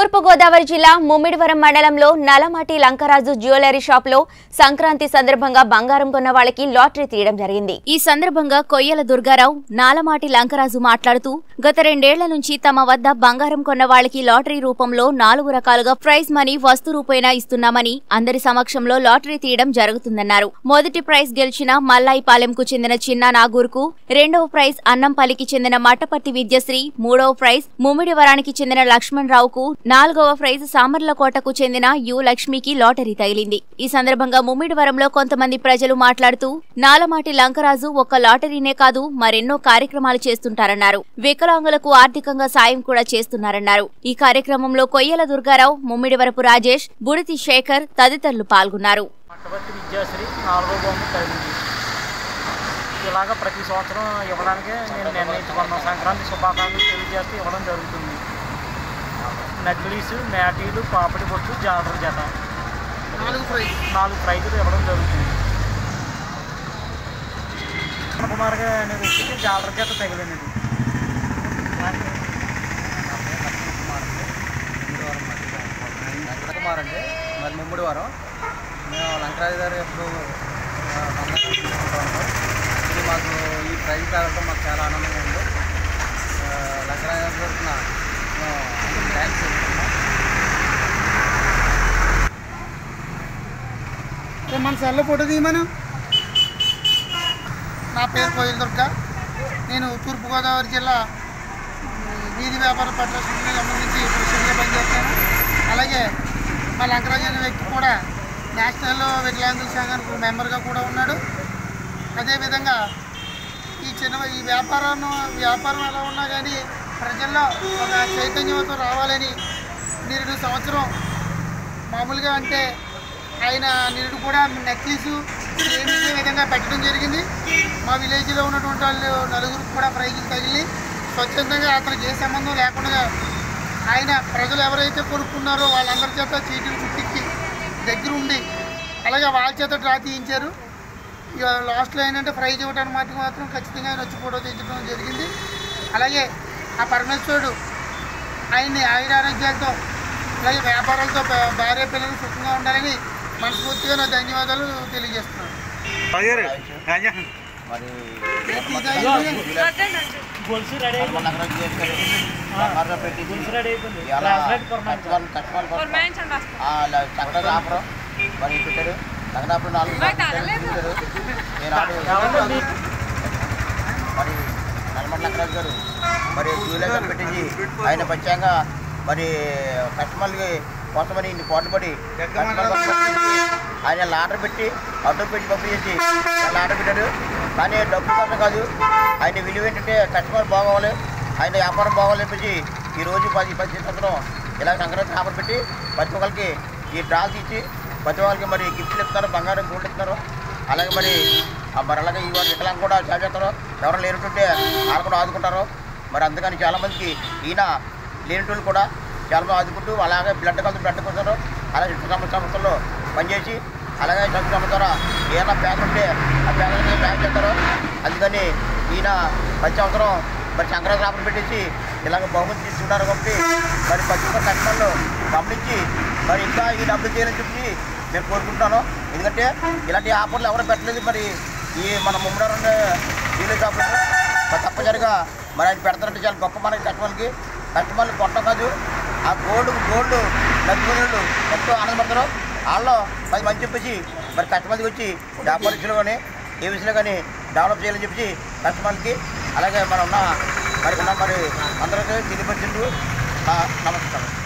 తూర్పుగోదావరి జిల్లా ముమ్మిడివరం మండలంలో నలమాటి లంకరాజు jewellery shop లో సంక్రాంతి సందర్భంగా బంగారం కొన్న వాళ్ళకి లాటరీ తీయడం జరిగింది ఈ సందర్భంగా కొయ్యల దుర్గారావు నాలమాటి లంకరాజు మాట్లాడుతూ గత రెండేళ్ల నుంచి తమ వద్ద బంగారం కొన్న వాళ్ళకి లాటరీ రూపంలో నాలుగు రకాలుగా ప్రైజ్ మనీ వస్తు రూపేణా ఇస్తున్నామని అందరి సమక్షంలో లాటరీ తీయడం జరుగుతుందన్నారు మొదటి ప్రైజ్ గెలిచిన మల్లాయిపాలెంకు చెందిన చిన్న నాగూర్కు రెండవ ప్రైజ్ అన్నంపల్లికి చెందిన మట్టపర్తి విద్యశ్రీ మూడవ ప్రైజ్ ముమ్మిడివరానికి చెందిన లక్ష్మణ్ రావుకు నాలుగవ ప్రైజ్ సామర్లకోటకు చెందిన యు లక్ష్మికి లాటరీ తగిలింది ఈ సందర్భంగా ముమ్మిడివరంలో కొంతమంది ప్రజలు మాట్లాడుతూ నాలమాటి లంకరాజు ఒక్క లాటరీనే కాదు మరెన్నో కార్యక్రమాలు చేస్తుంటారన్నారు వికలాంగులకు ఆర్థికంగా సాయం కూడా చేస్తున్నారన్నారు ఈ కార్యక్రమంలో కొయ్యల దుర్గారావు ముమ్మిడివరపు రాజేష్ బుడితి శేఖర్ తదితరులు పాల్గొన్నారు పట్టభర్తి విద్యాశ్రీ నాలుగో బొమ్మ తగిలింది ఇలాగ ప్రతి సంవత్సరం ఇవ్వడానికే నేను నిర్ణయించుకున్నాను సంక్రాంతి శుభాకాంక్షలు తెలియజేస్తూ ఇవ్వడం జరుగుతుంది నక్లీసు మ్యాటీలు పాపడి బొట్టు జాతర జత నాలుగు ప్రైజ్ నాలుగు ప్రైజులు ఇవ్వడం జరుగుతుంది కుమార్ గారు అనే వ్యక్తికి జాతర జత తగిలినది కుమార్ అండి మరి ముమ్మిడి వారం మేము లంకరాజు గారు ఎప్పుడు ఆ, సందర్శన తీసుకుంటూ ఉంటాం ఇది మాకు ఈ ప్రైజ్ తాగడం మాకు చాలా ఆనందంగా ఉంది ఆ, లంకరాజు గారి తరఫున మేము థ్యాంక్స్ చెప్తున్నాం మన సెల్లో ఫోటో తీయమను నా పేరు కోయిల్ దుర్గ నేను తూర్పుగోదావరి జిల్లా ఉమ్, వీధి వ్యాపార ఫెడరేషన్కి సంబంధించి ప్రెసిడెంట్గా పనిచేస్తాను అలాగే మా లంకరాజు అనే వ్యక్తి కూడా నేషనల్ వికలాంగుల సంఘానికి మెంబర్గా కూడా ఉన్నాడు అదేవిధంగా ఈ చిన్న ఈ వ్యాపారం వ్యాపారం ఎలా ఉన్నా కానీ ప్రజల్లో ఒక చైతన్యంతో రావాలని నిరుడు సంవత్సరం మామూలుగా అంటే ఆయన నిరుడు కూడా నెక్లెస్ ఏమి ఇదే విధంగా పెట్టడం జరిగింది మా విలేజ్లో ఉన్నటువంటి వాళ్ళు నలుగురికి కూడా ప్రైజులు తగిలి స్వచ్ఛందంగా అతనికి ఏ సంబంధం లేకుండా ఆయన ప్రజలు ఎవరైతే కొనుక్కున్నారో వాళ్ళందరి చేత చీటీలు చుట్టించి దగ్గర ఉండి అలాగే వాళ్ళ చేత డ్రా తీయించారు ఇక లాస్ట్లో ఏంటంటే ప్రైజ్ ఇవ్వడానికి మాత్రం మాత్రం ఖచ్చితంగా ఆయన వచ్చి ఫోటో తీయించడం జరిగింది అలాగే ఆ పరమేశ్వరుడు ఆయన్ని ఆయుర ఆరోగ్యాలతో అలాగే వ్యాపారాలతో భా- భార్య పిల్లలు సుఖంగా ఉండాలని మనస్ఫూర్తిగా నా ధన్యవాదాలు తెలియజేస్తున్నాను మరి గొలుసు రెడీ అయిపోయింది లంకరాజు గారు బంగారం పెట్టి గొలుసు రెడీ అయిపోయింది ఇలా బ్రాస్లెట్ కొరమాయించాలి. కస్టమర్ కస్టమర్ కోసం ఆ, ల- సంక్రాంతాపురం మరి పెట్టారు సంక్రాంతాపురం నాలుగు పెట్టారు నేను ఆడు మరి నల్మల్ నగరాజు గారు మరి జ్యువెలరీ పెట్టించి ఆయన ప్రత్యేకంగా మరి కస్టమర్లకి కోసమని ఇన్ని పాటుపడి కస్టమర్ కోసం పెట్టించి ఆయన లాటర్ పెట్టి ఆర్డర్ పెట్టి పంపించేసి ఆయన ఆర్డర్ పెట్టారు కానీ డబ్బు కోసం కాదు ఆయన విలువ ఏంటంటే కస్టమర్ బాగోవాలి ఆయన వ్యాపారం బాగోవాలి అనిపించి ఈ రోజు పది పది సంవత్సరం ఇలా సంక్రాంతి ఆఫర్ పెట్టి ప్రతి ఒక్కరికి ఈ డ్రాల్స్ ఇచ్చి ప్రతి ఒక్కరికి మరి గిఫ్ట్లు ఇస్తారు బంగారం గోల్డ్ ఇస్తారు అలాగే మరి ఆ మరి అలాగే ఈ వారు వికలాంగ్ కూడా సేవ చేస్తారు ఎవరు లేనట్టుంటే వాళ్ళు కూడా ఆదుకుంటారు మరి అందుకని చాలామందికి ఈయన లేనటోళ్ళు కూడా చాలా మంది ఆదుకుంటూ అలాగే బ్లడ్ కలిసి బ్లడ్ కొడతారు అలాగే సంస్థ సంస్థల్లో పనిచేసి అలాగే సంస్థ సంస్థ ద్వారా ఏదైనా పేద ఉంటే ఆ పేదలకి సాయం చేస్తారు అందుకని ఈయన ప్రతి సంవత్సరం మరి సంక్రాంతి ఆఫర్ పెట్టేసి ఇలాగ బహుమతి తీసుకుంటారు కాబట్టి మరి ప్రతి ఒక్క కస్టమర్లు గమనించి మరి ఇంకా ఈ డబ్బులు చేయాలని చెప్పి నేను కోరుకుంటాను ఎందుకంటే ఇలాంటి ఆఫర్లు ఎవరు పెట్టలేదు మరి ఈ మన ముమ్మడారు డీలర్ షాపులో మరి తప్పనిసరిగా మరి ఆయన పెడతారంటే చాలా గొప్ప మనకి కస్టమర్లకి కస్టమర్లు కొట్టం కాదు ఆ గోల్డ్ గోల్డ్ డబ్బులు ఎంతో ఆనందపడతారు వాళ్ళు పది మంది చెప్పేసి మరి కస్టమర్కి వచ్చి వ్యాపారస్తులు కానీ ఏ విషయంలో కానీ డెవలప్ చేయాలని చెప్పి కస్టమర్కి అలాగే మనం ఉన్న మరి ఉన్న మరి అందరికీ తెలియపరిచిండు నమస్కారం